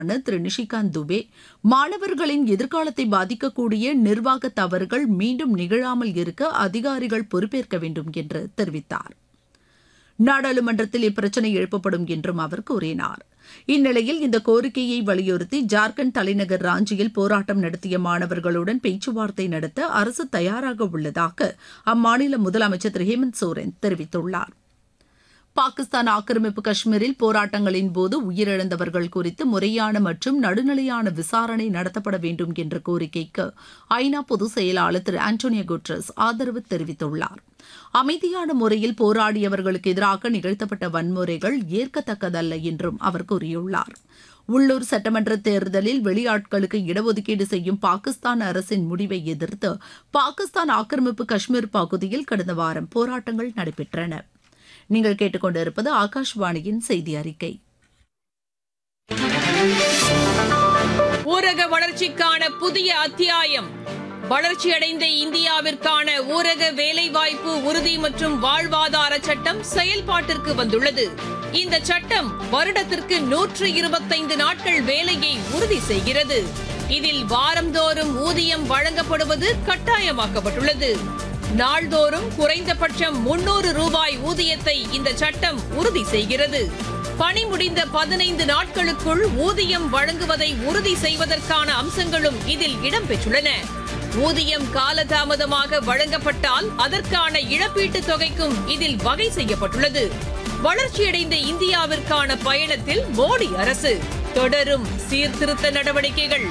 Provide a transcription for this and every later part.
திரு நிஷிகாந்த் துபே மாணவர்களின் எதிர்காலத்தை பாதிக்கக்கூடிய நிர்வாக தவறுகள் மீண்டும் நிகழாமல் இருக்க அதிகாரிகள் பொறுப்பேற்க வேண்டும் என்று தெரிவித்தார் நாடாளுமன்றத்தில் இப்பிரச்சினை எழுப்பப்படும் என்றும் அவர் கூறினார் இந்நிலையில் இந்த கோரிக்கையை வலியுறுத்தி ஜார்க்கண்ட் தலைநகர் ராஞ்சியில் போராட்டம் நடத்திய மாணவர்களுடன் பேச்சுவார்த்தை நடத்த அரசு தயாராக உள்ளதாக அம்மாநில முதலமைச்சர் திரு ஹேமந்த் சோரன் தெரிவித்துள்ளார் பாகிஸ்தான் ஆக்கிரமிப்பு காஷ்மீரில் போராட்டங்களின் போது உயிரிழந்தவர்கள் குறித்து முறையான மற்றும் நடுநிலையான விசாரணை நடத்தப்பட வேண்டும் என்ற கோரிக்கைக்கு ஐநா பொதுச் செயலாளர் திரு ஆண்டோனியோ குட்ரஸ் ஆதரவு தெரிவித்துள்ளார் அமைதியான முறையில் போராடியவர்களுக்கு எதிராக நிகழ்த்தப்பட்ட வன்முறைகள் ஏற்கத்தக்கதல்ல என்றும் அவர் கூறியுள்ளார் உள்ளூர் சட்டமன்ற தேர்தலில் வெளியாட்களுக்கு இடஒதுக்கீடு செய்யும் பாகிஸ்தான் அரசின் முடிவை எதிர்த்து பாகிஸ்தான் ஆக்கிரமிப்பு காஷ்மீர் பகுதியில் கடந்த வாரம் போராட்டங்கள் நடைபெற்றன நீங்கள் கேட்டுக்கொண்டிருப்பது ஆகாஷ்வாணியின் செய்தி அறிக்கை ஊரக வளர்ச்சிக்கான புதிய அத்தியாயம் வளர்ச்சியடைந்த இந்தியாவிற்கான ஊரக வேலைவாய்ப்பு உறுதி மற்றும் வாழ்வாதார சட்டம் செயல்பாட்டிற்கு வந்துள்ளது இந்த சட்டம் வருடத்திற்கு நூற்று இருபத்தைந்து நாட்கள் வேலையை உறுதி செய்கிறது இதில் வாரந்தோறும் ஊதியம் வழங்கப்படுவது கட்டாயமாக்கப்பட்டுள்ளது நாள்தோறும் குறைந்தபட்சம் முன்னூறு ரூபாய் ஊதியத்தை இந்த சட்டம் உறுதி செய்கிறது பணி முடிந்த பதினைந்து நாட்களுக்குள் ஊதியம் வழங்குவதை உறுதி செய்வதற்கான அம்சங்களும் இதில் இடம்பெற்றுள்ளன ஊதியம் காலதாமதமாக வழங்கப்பட்டால் அதற்கான இழப்பீட்டுத் தொகைக்கும் இதில் வகை செய்யப்பட்டுள்ளது வளர்ச்சியடைந்த இந்தியாவிற்கான பயணத்தில் மோடி அரசு தொடரும் சீர்திருத்த நடவடிக்கைகள்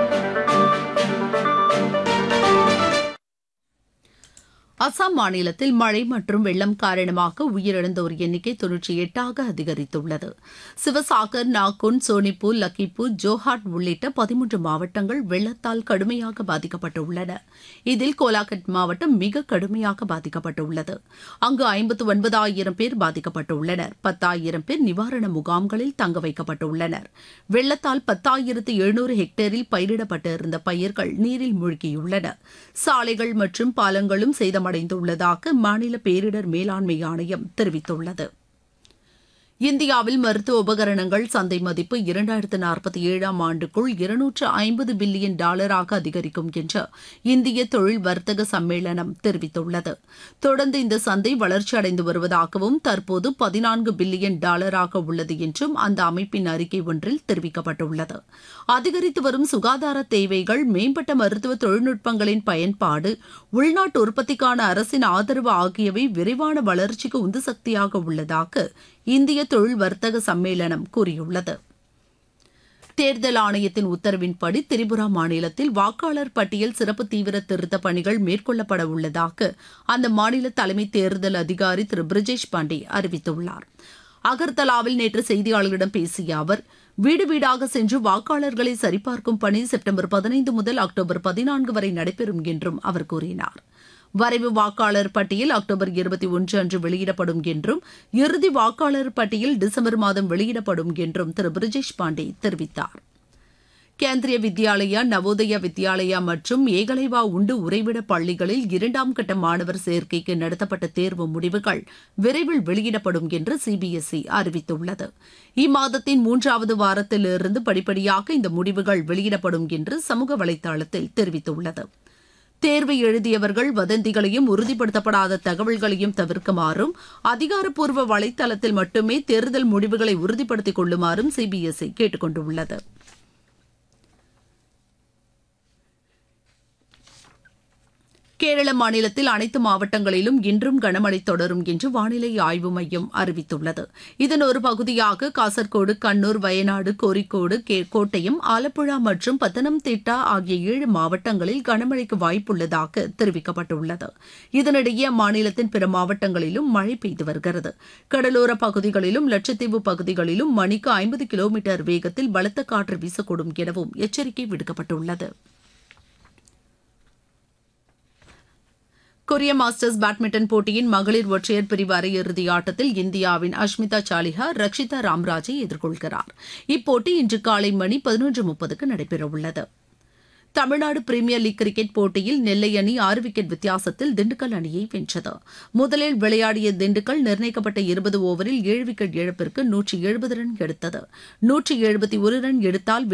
அசாம் மாநிலத்தில் மழை மற்றும் வெள்ளம் காரணமாக உயிரிழந்தோர் எண்ணிக்கை தொன்னூற்றி எட்டாக அதிகரித்துள்ளது சிவசாகர் நாகுன் சோனிப்பூர் லக்கிப்பூர் ஜோஹாட் உள்ளிட்ட பதிமூன்று மாவட்டங்கள் வெள்ளத்தால் கடுமையாக பாதிக்கப்பட்டுள்ளன இதில் கோலாகட் மாவட்டம் மிக கடுமையாக பாதிக்கப்பட்டுள்ளது அங்கு ஐம்பத்து ஒன்பதாயிரம் பேர் பாதிக்கப்பட்டுள்ளனர் பத்தாயிரம் பேர் நிவாரண முகாம்களில் தங்க வைக்கப்பட்டுள்ளனர் வெள்ளத்தால் பத்தாயிரத்து எழுநூறு ஹெக்டேரில் பயிரிடப்பட்டிருந்த பயிர்கள் நீரில் மூழ்கியுள்ளன சாலைகள் மற்றும் பாலங்களும் சேதம் சேதமடைந்துள்ளதாக மாநில பேரிடர் மேலாண்மை ஆணையம் தெரிவித்துள்ளது இந்தியாவில் மருத்துவ உபகரணங்கள் சந்தை மதிப்பு இரண்டாயிரத்து நாற்பத்தி ஏழாம் ஆண்டுக்குள் இருநூற்று ஐம்பது பில்லியன் டாலராக அதிகரிக்கும் என்று இந்திய தொழில் வர்த்தக சம்மேளனம் தெரிவித்துள்ளது தொடர்ந்து இந்த சந்தை வளர்ச்சி அடைந்து வருவதாகவும் தற்போது பதினான்கு பில்லியன் டாலராக உள்ளது என்றும் அந்த அமைப்பின் அறிக்கை ஒன்றில் தெரிவிக்கப்பட்டுள்ளது அதிகரித்து வரும் சுகாதார தேவைகள் மேம்பட்ட மருத்துவ தொழில்நுட்பங்களின் பயன்பாடு உள்நாட்டு உற்பத்திக்கான அரசின் ஆதரவு ஆகியவை விரைவான வளர்ச்சிக்கு உந்து சக்தியாக உள்ளதாக இந்திய தொழில் வர்த்தக சம்மேளனம் கூறியுள்ளது தேர்தல் ஆணையத்தின் உத்தரவின்படி திரிபுரா மாநிலத்தில் வாக்காளர் பட்டியல் சிறப்பு தீவிர திருத்த பணிகள் மேற்கொள்ளப்பட உள்ளதாக அந்த மாநில தலைமை தேர்தல் அதிகாரி திரு பிரிஜேஷ் பாண்டே அறிவித்துள்ளார் அகர்தலாவில் நேற்று செய்தியாளர்களிடம் பேசிய அவர் வீடு வீடாக சென்று வாக்காளர்களை சரிபார்க்கும் பணி செப்டம்பர் பதினைந்து முதல் அக்டோபர் பதினான்கு வரை நடைபெறும் என்றும் அவர் கூறினார் வரைவு வாக்காளர் பட்டியல் அக்டோபர் இருபத்தி ஒன்று அன்று வெளியிடப்படும் என்றும் இறுதி வாக்காளர் பட்டியல் டிசம்பர் மாதம் வெளியிடப்படும் என்றும் திரு பிரிஜேஷ் பாண்டே தெரிவித்தார் கேந்திரிய வித்யாலயா நவோதயா வித்யாலயா மற்றும் ஏகலைவா உண்டு உறைவிட பள்ளிகளில் இரண்டாம் கட்ட மாணவர் சேர்க்கைக்கு நடத்தப்பட்ட தேர்வு முடிவுகள் விரைவில் வெளியிடப்படும் என்று சிபிஎஸ்இ அறிவித்துள்ளது இம்மாதத்தின் மூன்றாவது வாரத்திலிருந்து படிப்படியாக இந்த முடிவுகள் வெளியிடப்படும் என்று சமூக வலைதளத்தில் தெரிவித்துள்ளது தேர்வை எழுதியவர்கள் வதந்திகளையும் உறுதிப்படுத்தப்படாத தகவல்களையும் தவிர்க்குமாறும் அதிகாரப்பூர்வ வலைதளத்தில் மட்டுமே தேர்தல் முடிவுகளை உறுதிப்படுத்திக் கொள்ளுமாறும் சிபிஎஸ்இ கேட்டுக் கொண்டுள்ளது கேரள மாநிலத்தில் அனைத்து மாவட்டங்களிலும் இன்றும் கனமழை தொடரும் என்று வானிலை ஆய்வு மையம் அறிவித்துள்ளது இதன் ஒரு பகுதியாக காசர்கோடு கண்ணூர் வயநாடு கோரிக்கோடு கோட்டயம் ஆலப்புழா மற்றும் பத்தனம்திட்டா ஆகிய ஏழு மாவட்டங்களில் கனமழைக்கு வாய்ப்புள்ளதாக தெரிவிக்கப்பட்டுள்ளது இதனிடையே அம்மாநிலத்தின் பிற மாவட்டங்களிலும் மழை பெய்து வருகிறது கடலோர பகுதிகளிலும் லட்சத்தீவு பகுதிகளிலும் மணிக்கு ஐம்பது கிலோமீட்டர் வேகத்தில் பலத்த காற்று வீசக்கூடும் எனவும் எச்சரிக்கை விடுக்கப்பட்டுள்ளது கொரிய மாஸ்டர்ஸ் பேட்மிண்டன் போட்டியின் மகளிர் ஒற்றையர் பிரிவு அரையிறுதி ஆட்டத்தில் இந்தியாவின் அஷ்மிதா சாலிஹா ரக்ஷிதா ராம்ராஜை எதிர்கொள்கிறார் இப்போட்டி இன்று காலை மணி பதினொன்று முப்பதுக்கு நடைபெறவுள்ளது தமிழ்நாடு பிரீமியர் லீக் கிரிக்கெட் போட்டியில் நெல்லை அணி ஆறு விக்கெட் வித்தியாசத்தில் திண்டுக்கல் அணியை வென்றது முதலில் விளையாடிய திண்டுக்கல் நிர்ணயிக்கப்பட்ட இருபது ஓவரில் ஏழு விக்கெட் இழப்பிற்கு நூற்றி எழுபது ரன் எடுத்தது நூற்றி எழுபத்தி ஒரு ரன் எடுத்தால்